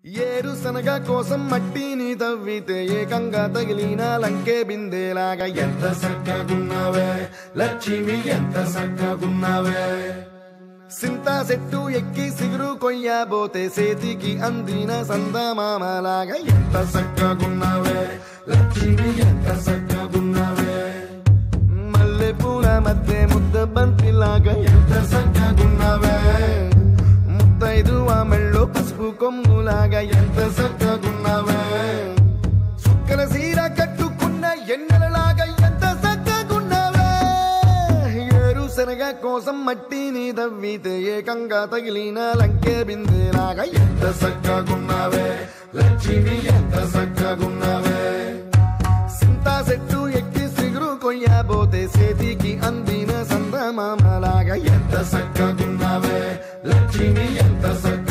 ఏరుశనగ కోసం మట్టిని తవ్వితే ఏకంగా తగిలిన లంకే బిందేలాగా ఎంత చక్కగున్నావే లక్ష్మి ఎంత చక్కగున్నావే సింతా చెట్టు ఎక్కి సిగురు కొయ్యబోతే సేతికి అందిన సందమామలాగా ఎంత చక్కగున్నావే లక్ష్మి ఎంత చక్కగున్నావే మల్లె పూల మధ్య ముద్ద బంతిలాగా ఎంత చక్కగున్నావే ముత్తైదు ఆ మెళ్ళో పసుపు కొమ్ములాగా ఎంత చక్కగున్నావే చుక్కల సీర కట్టుకున్న ఎన్నెలలాగా ఎంత చక్కగున్నావే ఏరుశనగ కోసం మట్టిని దవ్వితే ఏకంగా తగిలిన లంకే బిందేలాగా ఎంత చక్కగున్నావే లక్ష్మి ఎంత చక్కగున్నావే సింతా చెట్టు ఎక్కి సిగురు కొయ్యబోతే సేతికి అందిన సందమామలాగా ఎంత చక్కగున్నావే లక్ష్మి ఎంత చక్క